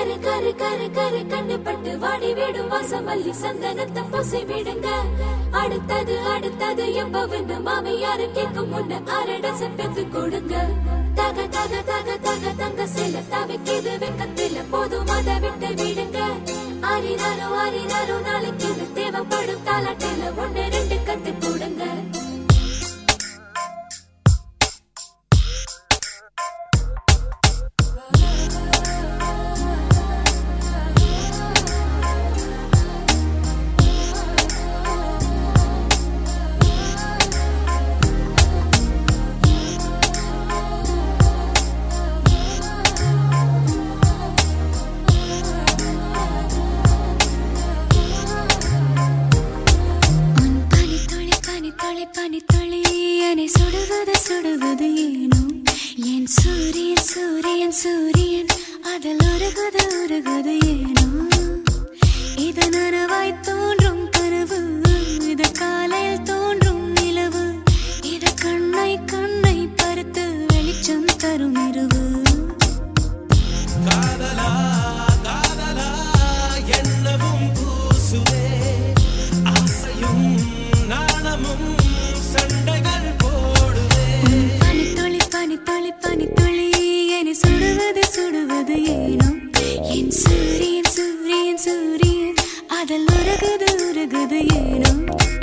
கரு கரு கரு கரு கண்ணுப்பட்டு வாடி விடும் வாசமல்லி சந்தனத்தை பூசி விடுங்க அடுத்தது அடுத்தது எப்பவென்று மாமியாரு கேட்கும் முன்ன அரடச பெத்து கொடுங்க தக தக தக தக தங்க சில தவிக்கிது வெக்கத்தில போதும் அதை விட்டு விடுங்க ஆறினாரோ ஆறினாரோ நாளைக்கு இது தேவைப்படும் தாலாட்டில ஒண்ணு ரெண்டு கத்து கொடுங்க உன் பனித்துளி பனித்துளி பனித்துளி என்னை சுடுவது சுடுவது ஏனோ என் சூரியன் சூரியன் சூரியன் அதில் உருகுது உருகுது ஏனோ இது நனவாய் தோன்றும் கனவு இது காலையில் தோன்றும் நிலவு இது கண்ணை கண்ணை பருத்து வெளிச்சம் தரும் இரவு காதலா காதலா என்னவும் பூசுவே ஆசையும் நாணமும் சண்டைகள் போடுவே பனித்துளி பனித்துளி பனித்துளி என்னை சுடுவது சுடுவது ஏனோ என் சூரியன் சூரியன் சூரியன் அதில் உருகுது உருகுது ஏனோ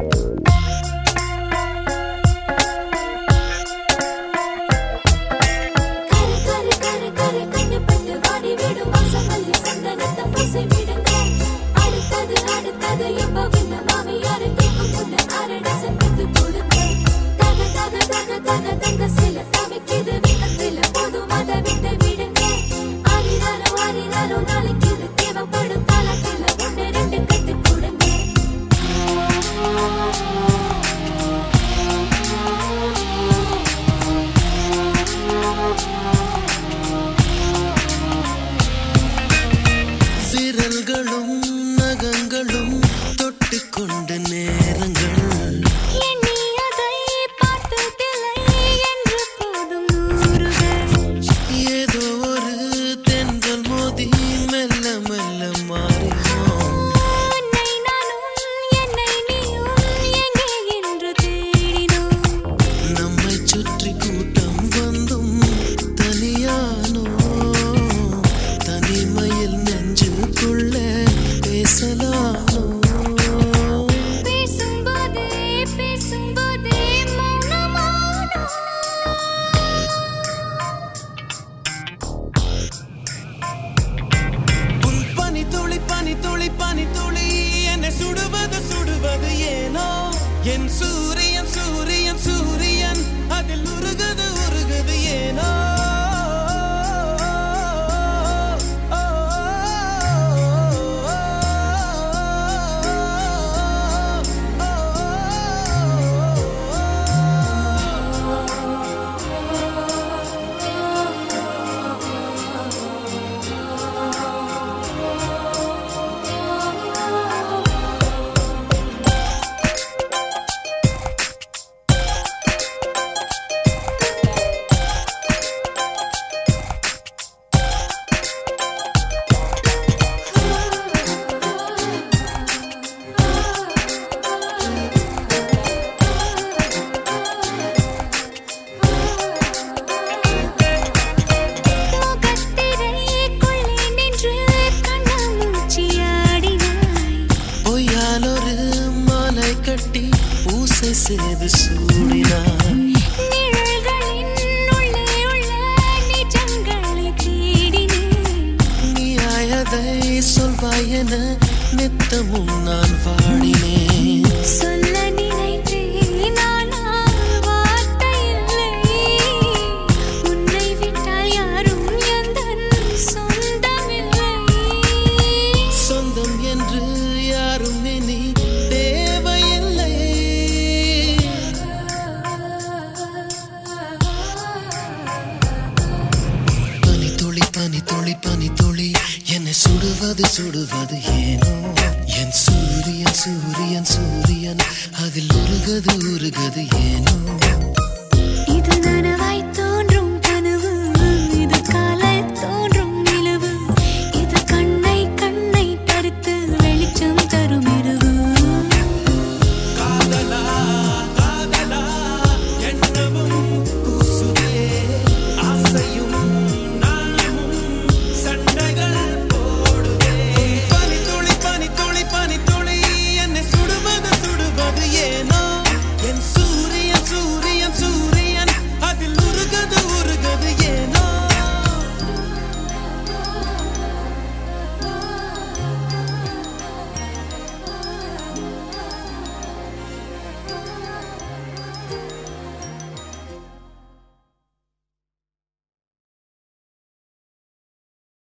கரு கரு கரு கரு கண்ணுப்பட்டு வாடி விடும் வாசமல்லி சந்தனத்தை பூசி விடுங்க அடுத்தது அடுத்தது எப்பவென்று மாமியாரு கேட்கும் முன்ன அரடச பெத்து கொடுங்க தக தக தக தக தங்க சில தவிக்கிது வெக்கத்தில போதும் அதை விட்டு விடுங்க ஆறினாரோ ஆறினாரோ நாளைக்கு இது தேவைப்படும் தாலாட்டில ஒண்ணு ரெண்டு கத்து கொடுங்க விரல்களும் நகங்களும் தொட்டுக்கொண்ட நேரங்கள் எண்ணி அதை பார்த்ததில்லை என்று போதும் நூறுகள் ஏதோ ஒரு தென்றல் மோதி மெல்ல மெல்ல மாறினோம் உன்னை நானும் என்னை நீயும் எங்கே என்று தேடினோம் நம்மை சுற்றி கூட்டம் வந்தும் தனியானோ தனிமையில் நெஞ்சுக்குள்ள பேசலானோ பேசும்போதே பேசும்போதே மௌனமானோ உன் பனி துளி பனி துளி பனி துளி என்னை சுடுவது சுடுவது ஏனோ என் சூரியன் சூரியன் சூரியன் அதில் உருகுது உருகுது ஏனோ முகத்திரைக்குள்ளே நின்று கண்ணாமூச்சியாடினாய் பொய்யாலொரு மாலை கட்டி பூசை செய்து சூடினான் நிழல்களின் உள்ளே உள்ள நிஜங்களை தேடினேன் நீயாயதை சொல்வாய் என நித்தமும் நான் வாடினேன் சொல்ல நினைத்தேன் ஆனால் வார்த்தை இல்லை உன்னை விட்டால் யாரும் எந்தன் சொந்தமில்லை சொந்தம் என்று யாரும் இனி தேவையில்லை பனி துளி பனி துளி பனி துளி என்னை சுடுவது சுடுவது ஏனோ என் சூரியன் சூரியன் சூரியன் அதில் உருகது உருகது ஏனோ இது நனவு